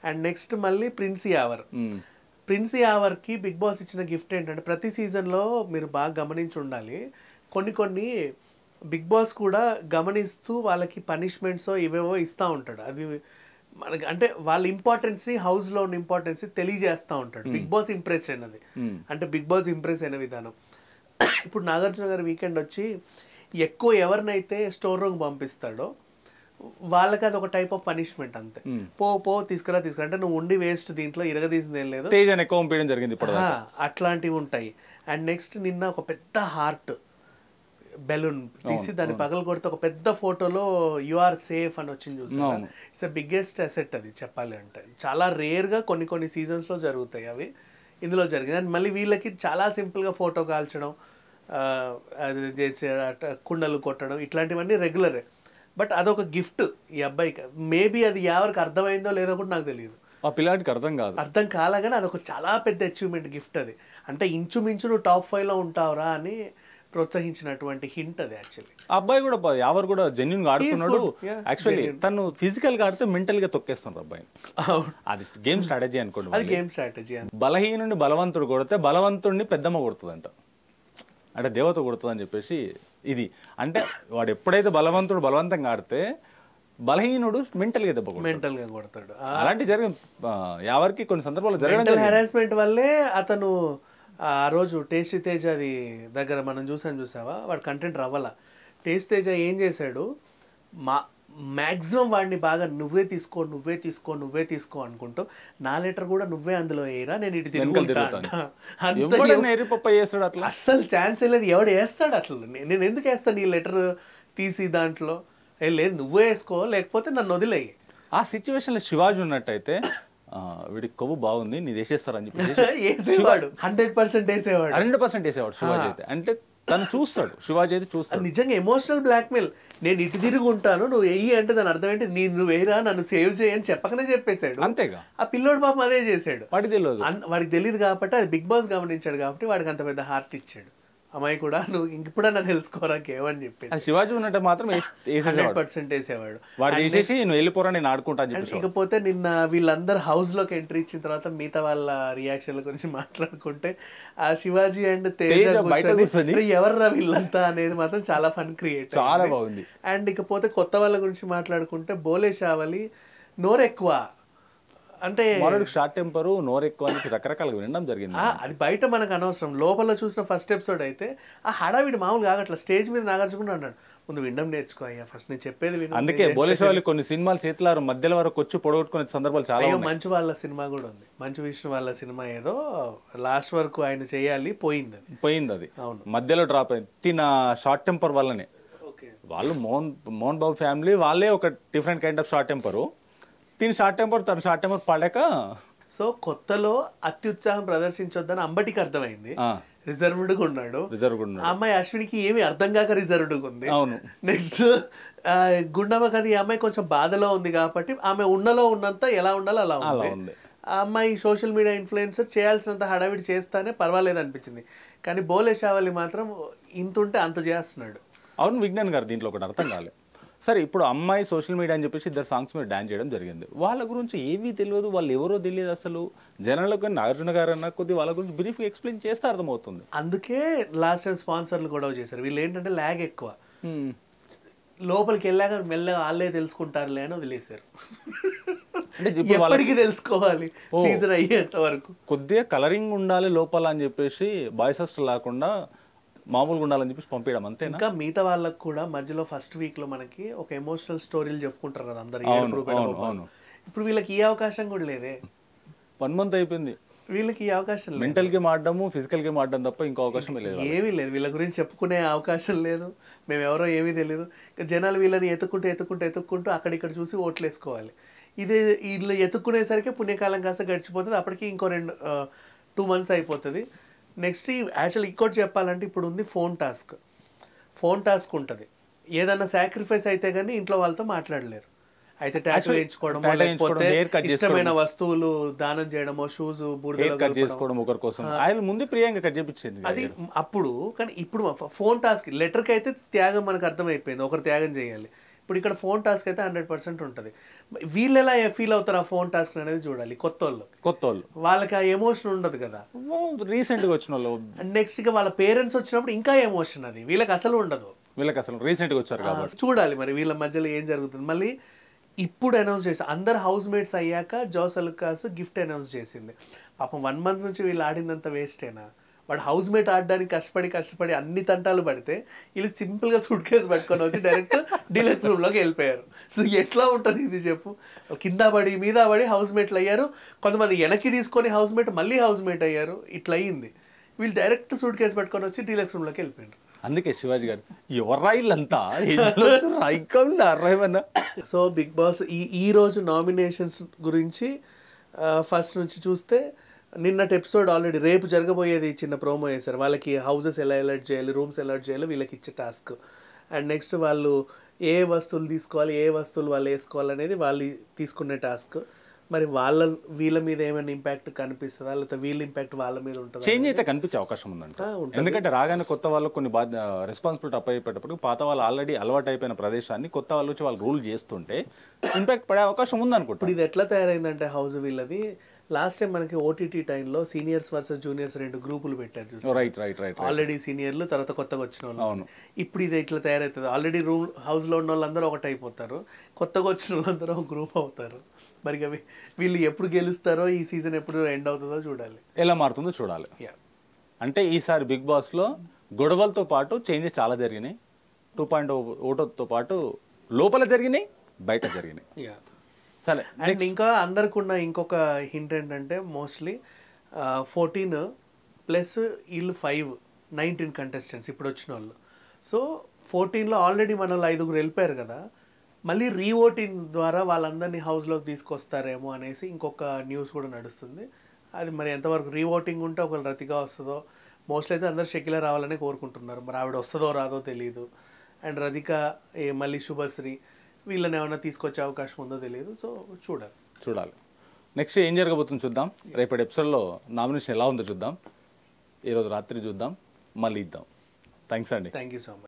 And next మళ్ళీ prince Yawar prince యావర్కి big boss ఇచ్చిన గిఫ్ట్ ఏంటంటే ప్రతి సీజన్లో మీరు బాగా గమనించి ఉండాలి కొన్ని కొన్ని బిగ్ బాస్ కూడా గమనిస్తూ వాళ్ళకి పనిష్మెంట్స్ ఇవేవో ఇస్తూ ఉంటాడు అది మనకి అంటే వాళ్ళ ఇంపార్టెన్స్ని హౌస్లో ఉన్న ఇంపార్టెన్స్ తెలియజేస్తూ ఉంటాడు బిగ్ బాస్ ఇంప్రెషన్ అది అంటే బిగ్ బాస్ ఇంప్రెస్ అయిన విధానం ఇప్పుడు నాగార్జున గారు వీకెండ్ వచ్చి ఎక్కువ ఎవరినైతే స్టోర్ రూమ్ పంపిస్తాడో వాళ్ళకి అది ఒక టైప్ ఆఫ్ పనిష్మెంట్ అంతే పో పో తీసుకురా తీసుకురా అంటే నువ్వు ఉండి వేస్ట్ దీంట్లో ఇరగదీసింది ఏం లేదు తేజ్ అని ఎక్కువ పంపించడం జరిగింది ఇప్పుడు ఆ, అట్లాంటివి ఉంటాయి అండ్ నెక్స్ట్ నిన్న ఒక పెద్ద హార్ట్ బెలూన్ తీసి దాన్ని పగల కొడితే ఒక పెద్ద ఫోటోలో యు ఆర్ సేఫ్ అని వచ్చింది చూసారా ఇట్స్ ద బిగ్గెస్ట్ అసెట్ అది చెప్పాలి అంటే చాలా రేర్గా కొన్ని కొన్ని సీజన్స్లో జరుగుతాయి అవి ఇందులో జరిగింది అండ్ మళ్ళీ వీళ్ళకి చాలా సింపుల్గా ఫోటో కాల్చడం ఆ, అది చేసే అట- కుండలు కొట్టడం ఇట్లాంటివన్నీ రెగ్యులరే బట్ అదొక గిఫ్ట్ ఈ అబ్బాయికి మేబీ అది ఎవరికి అర్థమైందో లేదో కూడా నాకు తెలియదు ఆ పిల్లాడికి అర్థం కాదు అర్థం కాలగానే అదొక చాలా పెద్ద అచీవ్మెంట్ గిఫ్ట్ అది అంటే ఇంచుమించు నువ్వు టాప్ ఫైవ్లో ఉంటావురా అని ప్రోత్సహించినటువంటి హింట్ అది యాక్చువల్లీ ఆ అబ్బాయి కూడా ప- ఎవరు కూడా జెన్యున్ గా ఆడుతున్నాడు good. Yeah, యాక్చువల్లీ తను ఫిజికల్ గా ఆడితే మెంటల్ గా తొక్కేస్తున్నారు అబ్బాయిని అది గేమ్ స్ట్రాటజీ అనుకోండి అది మళ్ళీ. గేమ్ స్ట్రాటజీ అని బలహీనుడిని బలవంతుడు కొడితే బలవంతుడిని పెద్దమ్మ కొడుతుందంట అంటే దేవత కొడుతుందని చెప్పేసి ఇది అంటే వాడు ఎప్పుడైతే బలవంతుడు బలవంతంగా ఆడితే బలహీనుడు మెంటల్గా దెబ్బ కొడతాడు మెంటల్గా కొడతాడు అలాంటి జరిగింది ఆ, ఎవరికి కొన్ని సందర్భాల్లో జరగడం మెంటల్ హెరాస్మెంట్ వల్లే అతను ఆ రోజు టేస్టీ తేజ అది దగ్గర మనం చూసాను చూసావా వాడు కంటెంట్ రవ్వాల టేస్ట్ తేజ ఏం చేశాడు మా మ్యాక్సిమం వాడిని బాగా నువ్వే తీసుకో నువ్వే తీసుకో నువ్వే తీసుకో అనుకుంటూ నా లెటర్ కూడా నువ్వే అందులో వేయరా నేను ఇటు వెనకాల తిరుగుతా తిరుగుతాను. అంట. అంత ఎవడైనా ఎరిపప్ప చేస్తాడు అట్లా అస్సలు ఛాన్స్ లేదు ఎవడు వేస్తాడు అట్లా నే- నేను ఎందుకు వేస్తాను నీ లెటర్ తీసి దాంట్లో ఏ లేదు నువ్వే వేసుకో లేకపోతే నన్ను వదిలేయి ఆ సిచ్యువేషన్లో శివాజీ ఉన్నట్టయితే ఆ, వీడికి కొవ్వు బాగుంది నీ వేసేస్తారని చెప్పేసి వేసేవాడు హండ్రెడ్ పర్సెంట్ వేసేవాడు హండ్రెడ్ పర్సెంట్ వేసేవాడు శివాజీ అయితే అంటే తను చూస్తాడు శివాజీ అయితే చూస్తాడు అది నిజంగా ఎమోషనల్ బ్లాక్మెయిల్ నేను ఇటు తిరిగి ఉంటాను నువ్వు వెయ్యి అంటే దాని అర్థం ఏంటి నీ నువ్వు వేయరా నన్ను సేవ్ చేయని చెప్పకనే చెప్పేశాడు అంతేగా ఆ పిల్లోడు పాపం అదే చేశాడు వాడికి తెలియదు అన్- వాడికి తెలియదు కాబట్టి అది బిగ్ బాస్ గమనించాడు కాబట్టి వాడికి అంత పెద్ద హార్ట్ ఇచ్చాడు అమ్మాయి కూడా నువ్వు ఇంకెప్పుడన్నా తెలుసుకోరా కేవని చెప్పేసి అది శివాజీ ఉన్నట్టు మాత్రం వేస్- హండ్రెడ్ వేసేసేవాడు పర్సెంట్ వేసేవాడు వాడు వేసేసి నువ్వు వెళ్ళిపోరా నేను ఆడుకుంటా అని అండ్ చెప్పేసి ఇకపోతే నిన్న వీళ్ళందరూ హౌస్ లోకి ఎంట్రీ ఇచ్చిన తర్వాత మిగతా వాళ్ళ రియాక్షన్ల గురించి మాట్లాడుకుంటే ఆ శివాజీ అండ్ తేజ తేజ బయట కూర్చొని, కూర్చొని, "అరే, ఎవర్రా వీళ్ళంతా అనేది మాత్రం చాలా ఫన్ క్రియేట్ చాలా బాగుంది. అండ్ ఇకపోతే కొత్త వాళ్ళ గురించి మాట్లాడుకుంటే బోలే షావలి నోరెక్కువ అంటే మనోడికి షార్ట్ టెంపర్ నోరు ఎక్కువ అని చెప్పి రకరకాలుగా వినడం జరిగింది ఆ, అది బయట మనకు అనవసరం లోపల చూసిన ఫస్ట్ ఎపిసోడ్ అయితే ఆ హడావిడి మామూలుగా ఆగట్లా స్టేజ్ మీద నాగార్జున అన్నాడు ముందు వినడం నేర్చుకో అయ్యా ఫస్ట్ నేను చెప్పేది విను అందుకే బోలేశ్వరి కొన్ని సినిమాలు చేతులారు మధ్యలో వరకు వచ్చి పొడగొట్టుకునే సందర్భాలు చాలా అయ్యో ఉన్నాయి మంచు వాళ్ళ సినిమా కూడా ఉంది మంచు విష్ణు వాళ్ళ సినిమా ఏదో లాస్ట్ వరకు ఆయన చేయాలి పోయింది అది పోయింది అది అవును. మధ్యలో డ్రాప్ అయింది తిన షార్ట్ టెంపర్ వల్లనే ఓకే వాళ్ళు మోహన్ మోహన్ బాబు ఫ్యామిలీ వాళ్ళే ఒక different kind of short temper తిని షార్ట్ టెంపర్ తన షార్ట్ టెంపర్ పడాక సో కొత్తలో అత్యుత్సాహం ప్రదర్శించొద్దని అంబటికి అర్థమైంది ఆ, రిజర్వ్డ్గా ఉన్నాడు రిజర్వ్ కూడా ఆ ఉన్నాడు అమ్మాయి అశ్వినికి ఏమి అర్థం కాక రిజర్వ్డ్గా ఉంది అవును నెక్స్ట్ గుండమ్మ కది ఈ అమ్మాయి కొంచెం బాధలో ఉంది కాబట్టి ఆమె ఉన్నలో ఉన్నంత ఎలా ఉండాలో అలా అలా ఉంది ఉంది ఆ అమ్మాయి సోషల్ మీడియా ఇన్ఫ్లుయెన్సర్ చేయాల్సినంత హడావిడి చేస్తానే పర్వాలేదు అనిపించింది కానీ బోలే షావలి మాత్రం ఇంత ఉంటే అంత చేస్తున్నాడు అవును విజ్ఞాన్ గారు దీంట్లో ఒకటి అర్థం కాలే సరే ఇప్పుడు అమ్మాయి సోషల్ మీడియా అని చెప్పేసి ఇద్దరు సాంగ్స్ మీద డాన్స్ చేయడం జరిగింది వాళ్ళ గురించి ఏమీ తెలియదు వాళ్ళు ఎవరో తెలియదు అసలు జనాలకు నాగార్జున గారు అన్న కొద్ది వాళ్ళ గురించి బ్రీఫ్ ఎక్స్ప్లెయిన్ చేస్తే అర్థమవుతుంది అందుకే లాస్ట్ టైం స్పాన్సర్లు గొడవ చేశారు వీళ్ళు ఏంటంటే ల్యాగ్ ఎక్కువ హ్మ్. లోపలికి వెళ్ళాక మెల్లగా వాళ్ళే తెలుసుకుంటారులే అని వదిలేశారు అంటే ఇప్పుడు వాళ్ళ ఎప్పటికీ తెలుసుకోవాలి సీజన్ అయ్యేంత వరకు కొద్దిగా కలరింగ్ ఉండాలి లోపల అని చెప్పేసి బాయ్స్ హాస్టల్ లేకుండా మామూలుగా ఉండాలని చెప్పేసి పంపించడం అంతేనా ఇంకా మిగతా వాళ్ళకి కూడా మధ్యలో ఫస్ట్ వీక్ లో మనకి ఒక ఎమోషనల్ స్టోరీలు చెప్పుకుంటారు కదా అందరు అవును, ఏడుపు రూపాయల అవును, రూపాయలు. అవును. ఇప్పుడు వీళ్ళకి ఈ అవకాశం కూడా లేదే వన్ మంత్ అయిపోయింది వీళ్ళకి ఈ అవకాశం లేదు మెంటల్ గేమ్ ఆడడము ఫిజికల్ గేమ్ ఆడడం తప్ప ఇంకో అవకాశమే లేదు ఏమీ లేదు వీళ్ళ గురించి చెప్పుకునే అవకాశం లేదు మేము ఎవరో ఏమీ తెలియదు ఇంకా జనాలు వీళ్ళని ఎత్తుకుంటూ ఎత్తుకుంటూ ఎత్తుక్కుంటూ అక్కడిక్కడ చూసి ఓట్లు వేసుకోవాలి ఇదే వీళ్ళు ఎత్తుక్కునేసరికి పుణ్యకాలం కాస్త గడిచిపోతుంది అప్పటికి ఇంకో రెండు టూ మంత్స్ అయిపోతుంది నెక్స్ట్ యాక్చువల్ ఇంకోటి చెప్పాలంటే ఇప్పుడు ఉంది ఫోన్ టాస్క్ ఫోన్ టాస్క్ ఉంటుంది ఏదన్నా సాక్రిఫైస్ అయితే కానీ ఇంట్లో వాళ్ళతో మాట్లాడలేరు అయితే టాటూ వేయించుకోవడమో tattoo లేకపోతే వేయించుకోవడం, hair cut ఇష్టమైన వస్తువులు దానం చేయడమో షూస్ బూడిదలో హెయిర్ కట్ చేసుకోవడం ఒకరి కోసం ఆయన ముందే ప్రియాంక కట్ చేపించింది అది అప్పుడు కానీ ఇప్పుడు ఫోన్ టాస్క్ లెటర్కి అయితే త్యాగం మనకు అర్థమైపోయింది ఒకరు త్యాగం చేయాలి ఇప్పుడు ఇక్కడ ఫోన్ టాస్క్ అయితే హండ్రెడ్ పర్సెంట్ ఉంటుంది వీళ్ళు ఎలా ఫీల్ అవుతారు ఆ ఫోన్ టాస్క్ అనేది చూడాలి కొత్త వాళ్ళు కొత్త వాళ్ళు వాళ్ళకి ఆ ఎమోషన్ ఉండదు కదా రీసెంట్గా వచ్చిన వాళ్ళు అండ్ నెక్స్ట్ ఇక వాళ్ళ పేరెంట్స్ వచ్చినప్పుడు ఇంకా ఎమోషన్ అది వీళ్ళకి అసలు ఉండదు వీళ్ళకి అసలు రీసెంట్గా వచ్చారు ఆ, కాబట్టి చూడాలి మరి వీళ్ళ మధ్యలో ఏం జరుగుతుంది మళ్ళీ ఇప్పుడు అనౌన్స్ చేసి అందరు హౌస్ మేట్స్ అయ్యాక జోస్ అలుకాస్ గిఫ్ట్ అనౌన్స్ చేసింది పాపం వన్ మంత్ నుంచి వీళ్ళు ఆడిందంత వేస్టేనా వాడు హౌస్ మేట్ ఆడడానికి కష్టపడి కష్టపడి అన్ని తంటాలు పడితే వీళ్ళు సింపుల్గా సూట్ కేసు పట్టుకొని వచ్చి డైరెక్ట్ డీలక్స్ రూమ్లోకి వెళ్ళిపోయారు సో ఎట్లా ఉంటుంది ఇది చెప్పు కింద పడి మీద పడి హౌస్ మేట్లు అయ్యారు కొంతమంది వెనక్కి తీసుకొని హౌస్ మేట్ మళ్ళీ హౌస్ మేట్ అయ్యారు ఇట్లా అయ్యింది వీళ్ళు డైరెక్ట్ సూట్ కేసు పట్టుకొని వచ్చి డీలక్స్ రూమ్లోకి వెళ్ళిపోయారు అందుకే శివాజీ గారు ఎవరా వీళ్ళంతా రైకన్నా రేవన్నా సో బిగ్ బాస్ ఈ ఈ రోజు నామినేషన్స్ గురించి ఫస్ట్ నుంచి చూస్తే నిన్నటి ఎపిసోడ్ ఆల్రెడీ రేపు జరగబోయేది చిన్న ప్రోమో వేశారు వాళ్ళకి హౌసెస్ ఎలా అలర్ట్ చేయాలి రూమ్స్ అలర్ట్ చేయాలి వీళ్ళకి ఇచ్చే టాస్క్ అండ్ నెక్స్ట్ వాళ్ళు ఏ వస్తువులు తీసుకోవాలి ఏ వస్తువులు వాళ్ళు వేసుకోవాలి అనేది వాళ్ళు తీసుకునే టాస్క్ మరి వాళ్ళ వీళ్ళ మీద ఏమైనా ఇంపాక్ట్ కనిపిస్తుందా లేకపోతే వీళ్ళ ఇంపాక్ట్ వాళ్ళ మీద ఉంటుందా చేంజ్ అయితే కనిపించే అవకాశం ఉందంట ఆ, ఎందుకంటే రాగానే కొత్త వాళ్ళకు కొన్ని బాధ్య రెస్పాన్సిబిలిటీ అప్పయ్యేటప్పుడు పాత వాళ్ళు ఆల్రెడీ అలవాటు అయిపోయిన ప్రదేశాన్ని కొత్త వాళ్ళు వచ్చి వాళ్ళు రూల్ చేస్తుంటే ఇంపాక్ట్ పడే అవకాశం ఉందనుకుంటా ఇప్పుడు ఇది ఎట్లా తయారైందంటే హౌస్ వీళ్ళది లాస్ట్ టైం మనకి ఓటీటీ టైంలో సీనియర్స్ వర్సెస్ జూనియర్స్ రెండు గ్రూపులు పెట్టారు చూసి రైట్ రైట్ రైట్ ఆల్రెడీ సీనియర్లు తర్వాత కొత్తగా వచ్చిన వాళ్ళు అవును. ఇప్పుడు ఇది ఇట్లా తయారవుతుంది ఆల్రెడీ రూమ్ హౌస్లో ఉన్న వాళ్ళందరూ ఒకటి అయిపోతారు కొత్తగా వచ్చిన వాళ్ళందరూ ఒక గ్రూప్ అవుతారు మరి ఇక వీ- వీళ్ళు ఎప్పుడు గెలుస్తారో ఈ సీజన్ ఎప్పుడు ఎండ్ అవుతుందో చూడాలి ఎలా మారుతుందో చూడాలి యా అంటే ఈసారి బిగ్ బాస్లో గొడవలతో పాటు చేంజెస్ చాలా జరిగినాయి టూ పాయింట్ ఓటోతో పాటు లోపల జరిగినాయి బయట జరిగినాయి యా సరే అండ్ ఇంకా అందరికి ఉన్న ఇంకొక హింట్ ఏంటంటే మోస్ట్లీ ఫోర్టీన్ ప్లస్ వీళ్ళు ఫైవ్ నైన్టీన్ కంటెస్టెంట్స్ ఇప్పుడు వచ్చిన వాళ్ళు సో ఫోర్టీన్లో ఆల్రెడీ మన వాళ్ళు ఐదుగురు వెళ్ళిపోయారు కదా మళ్ళీ రీఓటింగ్ ద్వారా వాళ్ళందరినీ హౌస్లోకి తీసుకొస్తారేమో అనేసి ఇంకొక న్యూస్ కూడా నడుస్తుంది అది మరి ఎంతవరకు రీఓటింగ్ ఉంటే ఒకవేళ రతిగా వస్తుందో మోస్ట్లీ అయితే అందరు షకిల రావాలనే కోరుకుంటున్నారు మరి ఆవిడ వస్తుందో రాదో తెలియదు అండ్ రతిక ఏ మళ్ళీ శుభశ్రీ వీళ్ళని ఏమైనా తీసుకొచ్చే అవకాశం ఉందో తెలియదు సో చూడాలి చూడాలి నెక్స్ట్ ఏం జరగబోతుందో చూద్దాం రేపటి ఎపిసోడ్లో నామినేషన్ ఎలా ఉందో చూద్దాం ఈరోజు రాత్రి చూద్దాం మళ్ళీ ఇద్దాం థ్యాంక్స్ అండి థ్యాంక్ యూ సో మచ్